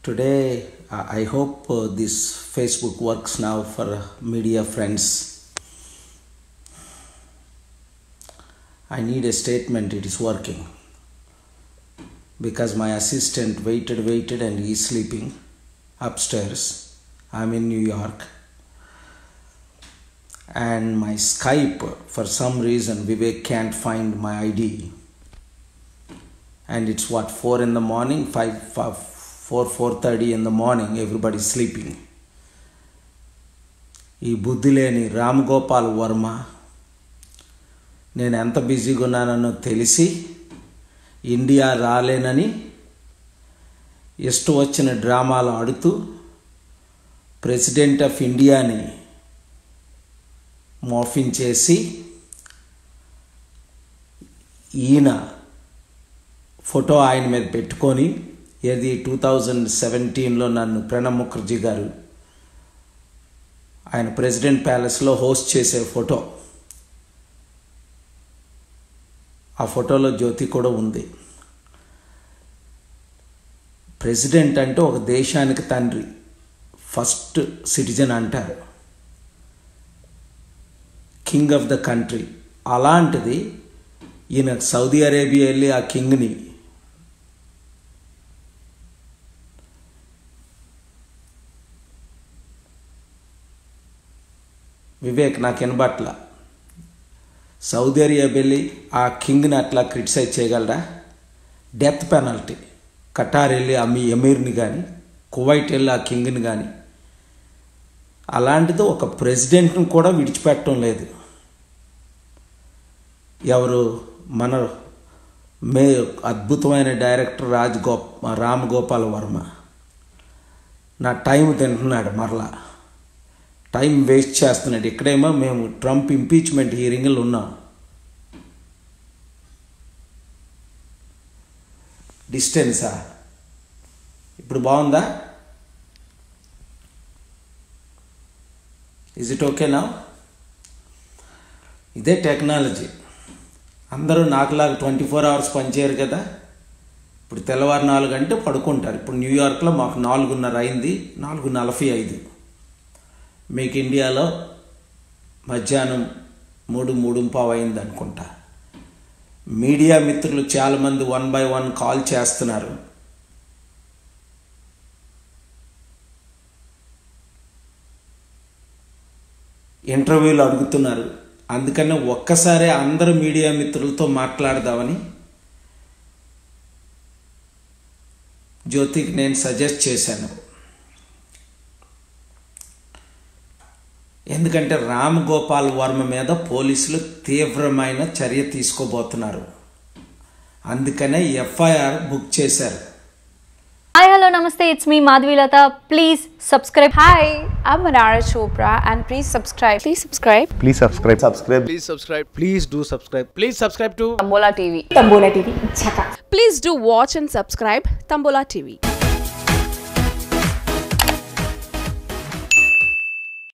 Today, uh, I hope uh, this Facebook works now for uh, media friends. I need a statement, it is working. Because my assistant waited, waited, and he's sleeping upstairs. I'm in New York. And my Skype, for some reason, Vivek can't find my ID. And it's what, 4 in the morning, 5, 5 4 4.30 in the morning, everybody's sleeping. ఈ బుద్ధి లేని రామ్ గోపాల్ వర్మ నేను ఎంత బిజీగా ఉన్నానో తెలిసి India రాలేనని ఇష్టం వచ్చిన డ్రామాలు ఆడుతూ ప్రెసిడెంట్ ఆఫ్ ఇండియాని మోఫించేసి ఈయన ఫోటో ఆయన మీద పెట్టుకొని ఏది టూ థౌజండ్ సెవెంటీన్లో నన్ను ప్రణబ్ ముఖర్జీ గారు ఆయన ప్రెసిడెంట్ ప్యాలెస్లో హోస్ట్ చేసే ఫోటో ఆ ఫోటోలో జ్యోతి కూడా ఉంది ప్రెసిడెంట్ అంటే ఒక దేశానికి తండ్రి ఫస్ట్ సిటిజన్ అంటారు కింగ్ ఆఫ్ ద కంట్రీ అలాంటిది ఈయన సౌదీ అరేబియా వెళ్ళి ఆ కింగ్ని వివేక్ నాకు వినబట్ల సౌదీ అరేబియా వెళ్ళి ఆ కింగ్ని అట్లా క్రిటిసైజ్ చేయగలరా డెత్ పెనల్టీ కటార్ వెళ్ళి ఆ మీ ఎమీర్ని కానీ కువైట్ వెళ్ళి ఆ కింగ్ని కానీ అలాంటిది ఒక ప్రెసిడెంట్ని కూడా విడిచిపెట్టడం లేదు ఎవరు మన మే అద్భుతమైన డైరెక్టర్ రాజ్ గోప్ రామ్ గోపాల్ వర్మ నా టైం తింటున్నాడు మరలా టైం వేస్ట్ చేస్తున్నాడు ఇక్కడేమో మేము ట్రంప్ ఇంపీచ్మెంట్ హీరింగ్లు ఉన్నాం డిస్టెన్సా ఇప్పుడు బాగుందా ఇజ్ ఇట్ ఓకేనా ఇదే టెక్నాలజీ అందరూ నాకులాగా ట్వంటీ ఫోర్ అవర్స్ పనిచేయరు కదా ఇప్పుడు తెల్లవారు నాలుగు గంటే పడుకుంటారు ఇప్పుడు న్యూయార్క్లో మాకు నాలుగున్నర అయింది నాలుగు నలభై ఐదు మీకు ఇండియాలో మధ్యాహ్నం మూడు మూడు పావు అయింది అనుకుంటా మీడియా మిత్రులు చాలామంది వన్ బై వన్ కాల్ చేస్తున్నారు ఇంటర్వ్యూలు అడుగుతున్నారు అందుకని ఒక్కసారి అందరు మీడియా మిత్రులతో మాట్లాడదామని జ్యోతికి నేను సజెస్ట్ చేశాను ఎందుకంటే రామ్ గోపాల్ వర్మ మీద పోలీసులు తీవ్రమైన చర్య తీసుకోబోతున్నారు అందుకనే ఎఫ్ఐఆర్ బుక్ చేశారు Hi, hello, namaste. It's me, Madhvi Lata. Please subscribe. Hi, I'm Manara Chopra and please subscribe. Please subscribe. Please subscribe. subscribe Please subscribe. Please do subscribe. Please subscribe to Tambola TV. Tambola TV. Chaka. Please do watch and subscribe Tambola TV.